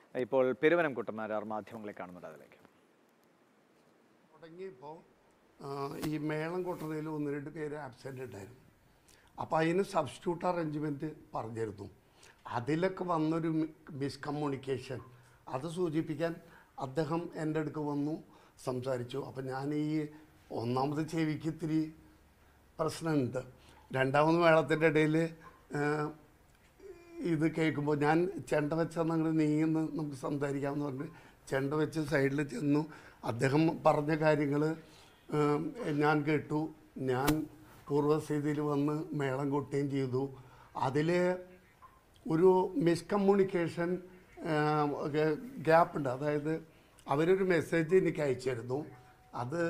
ഇപ്പോൾ പെരുവനം കുട്ടന്മാരാർ മാധ്യമങ്ങളെ കാണുന്നുണ്ട് അതിലേക്ക് തുടങ്ങിയപ്പോൾ ഈ മേളം കൊട്ടണയിൽ ഒന്ന് രണ്ട് പേര് ആബ്സെൻ്റ് ഉണ്ടായിരുന്നു അപ്പോൾ അതിന് സബ്സ്റ്റിറ്റ്യൂട്ട് അറേഞ്ച്മെൻറ്റ് പറഞ്ഞിരുന്നു അതിലൊക്കെ വന്നൊരു മിസ്കമ്മ്യൂണിക്കേഷൻ അത് സൂചിപ്പിക്കാൻ അദ്ദേഹം എൻ്റെ അടുക്ക് വന്നു സംസാരിച്ചു അപ്പം ഞാൻ ഈ ഒന്നാമത് ചെവിക്ക് ഇത്തിരി പ്രശ്നമുണ്ട് രണ്ടാമത് മേളത്തിൻ്റെ ഇടയിൽ ഇത് കേൾക്കുമ്പോൾ ഞാൻ ചെണ്ട വെച്ചാൽ നിങ്ങൾ നീങ്ങുന്ന നമുക്ക് സംസാരിക്കാമെന്ന് പറഞ്ഞ് ചെണ്ട വെച്ച് സൈഡിൽ ചെന്നു അദ്ദേഹം പറഞ്ഞ കാര്യങ്ങൾ ഞാൻ കേട്ടു ഞാൻ പൂർവ്വസ്ഥിതിയിൽ വന്ന് മേളം കൊട്ടുകയും ചെയ്തു അതിൽ ഒരു മിസ്കമ്മ്യൂണിക്കേഷൻ ഗ്യാപ്പ് ഉണ്ട് അതായത് അവരൊരു മെസ്സേജ് എനിക്ക് അയച്ചിരുന്നു അത്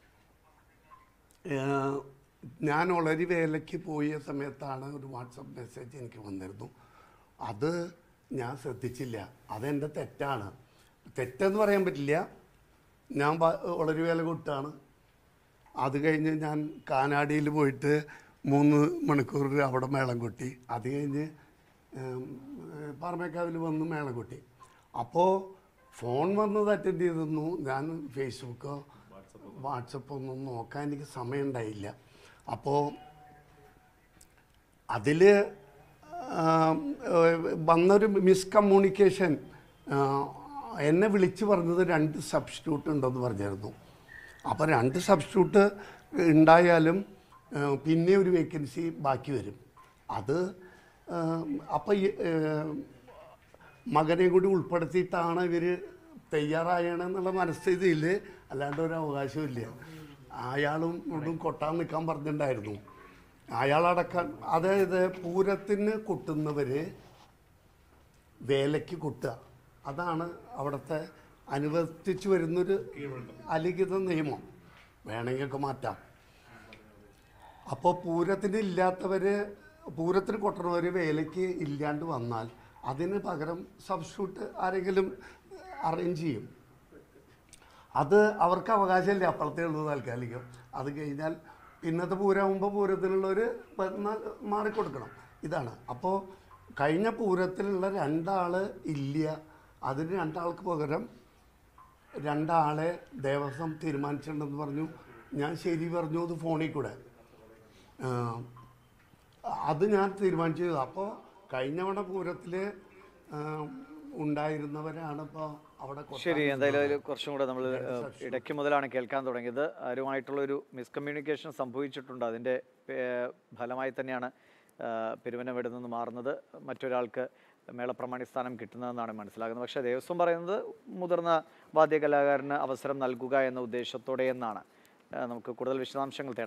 ഏഹ് ഞാൻ വളരെ വേലയ്ക്ക് പോയ സമയത്താണ് ഒരു വാട്സപ്പ് മെസ്സേജ് എനിക്ക് വന്നിരുന്നു അത് ഞാൻ ശ്രദ്ധിച്ചില്ല അതെൻ്റെ തെറ്റാണ് തെറ്റെന്ന് പറയാൻ പറ്റില്ല ഞാൻ വളരെ വേല കൊട്ടാണ് അത് കഴിഞ്ഞ് ഞാൻ കാനാടിയിൽ പോയിട്ട് മൂന്ന് മണിക്കൂർ അവിടെ മേളം കൊട്ടി അത് കഴിഞ്ഞ് ഉം, ഏഹ് പാറമേക്കാവിൽ വന്ന് മേളം കൊട്ടി അപ്പോൾ ഫോൺ വന്നത് അറ്റൻഡ് ചെയ്തിരുന്നു ഞാൻ ഫേസ്ബുക്കോ വാട്സപ്പ് ഒന്നും നോക്കാൻ എനിക്ക് സമയം ഉണ്ടായില്ല അപ്പോൾ അതിൽ വന്നൊരു മിസ്കമ്മ്യൂണിക്കേഷൻ എന്നെ വിളിച്ച് പറഞ്ഞത് രണ്ട് സബ്സ്റ്റിറ്റ്യൂട്ട് ഉണ്ടെന്ന് പറഞ്ഞിരുന്നു അപ്പോൾ രണ്ട് സബ്സ്റ്റിറ്റ്യൂട്ട് ഉണ്ടായാലും ആ, പിന്നെ ഒരു വേക്കൻസി ബാക്കി വരും അത് അപ്പോൾ മകനെ കൂടി ഉൾപ്പെടുത്തിയിട്ടാണ് ഇവർ തയ്യാറായണെന്നുള്ള മനസ്ഥിതിയിൽ അല്ലാണ്ട് ഒരു അവകാശമില്ല അയാളും ഇവിടും കൊട്ടാൻ നിൽക്കാൻ പറഞ്ഞിട്ടുണ്ടായിരുന്നു അയാളടക്കാൻ അതായത് പൂരത്തിന് കൊട്ടുന്നവർ വേലയ്ക്ക് കൊട്ടുക അതാണ് അവിടുത്തെ അനുവർത്തിച്ചു വരുന്നൊരു അലിഖിത നിയമം വേണമെങ്കിൽ ഒക്കെ മാറ്റാം അപ്പോൾ പൂരത്തിന് ഇല്ലാത്തവർ പൂരത്തിന് കൊട്ടണവർ വേലയ്ക്ക് ഇല്ലാണ്ട് വന്നാൽ അതിന് പകരം സബ്സ്റ്റിറ്റ്യൂട്ട് ആരെങ്കിലും അറേഞ്ച് ചെയ്യും അത് അവർക്ക് അവകാശമില്ല അപ്പോഴത്തേ ഉള്ളൂ താൽക്കാലികം അത് കഴിഞ്ഞാൽ പിന്നത്തെ പൂരമാകുമ്പോൾ പൂരത്തിലുള്ളവർ മാറിക്കൊടുക്കണം ഇതാണ് അപ്പോൾ കഴിഞ്ഞ പൂരത്തിലുള്ള രണ്ടാൾ ഇല്ല അതിന് രണ്ടാൾക്ക് പകരം രണ്ടാളെ ദേവസ്വം തീരുമാനിച്ചിട്ടുണ്ടെന്ന് പറഞ്ഞു ഞാൻ ശരി പറഞ്ഞു അത് ഫോണിൽ കൂടെ ആ, അത് ഞാൻ തീരുമാനിച്ചു അപ്പോൾ കഴിഞ്ഞ തവണ പൂരത്തിൽ ഉണ്ടായിരുന്നവരാണ് ഇപ്പോൾ അവിടെ കൊട്ടാൻ ശരി എന്തായാലും അതിൽ കുറച്ചും കൂടെ നമ്മൾ ഇടയ്ക്ക് മുതലാണ് കേൾക്കാൻ തുടങ്ങിയത് ആരുമായിട്ടുള്ളൊരു മിസ്കമ്മ്യൂണിക്കേഷൻ സംഭവിച്ചിട്ടുണ്ട് അതിൻ്റെ ഏർ, ഫലമായി തന്നെയാണ് ഏർ, പെരുവനവിടെ നിന്ന് മാറുന്നത് മറ്റൊരാൾക്ക് മേളപ്രമാണി സ്ഥാനം കിട്ടുന്നതെന്നാണ് മനസ്സിലാകുന്നത് പക്ഷേ ദേവസ്വം പറയുന്നത് മുതിർന്ന വാദ്യകലാകാരന് അവസരം നൽകുക എന്ന ഉദ്ദേശത്തോടെ എന്നാണ് ഏർ, നമുക്ക് കൂടുതൽ വിശദാംശങ്ങൾ തേടാം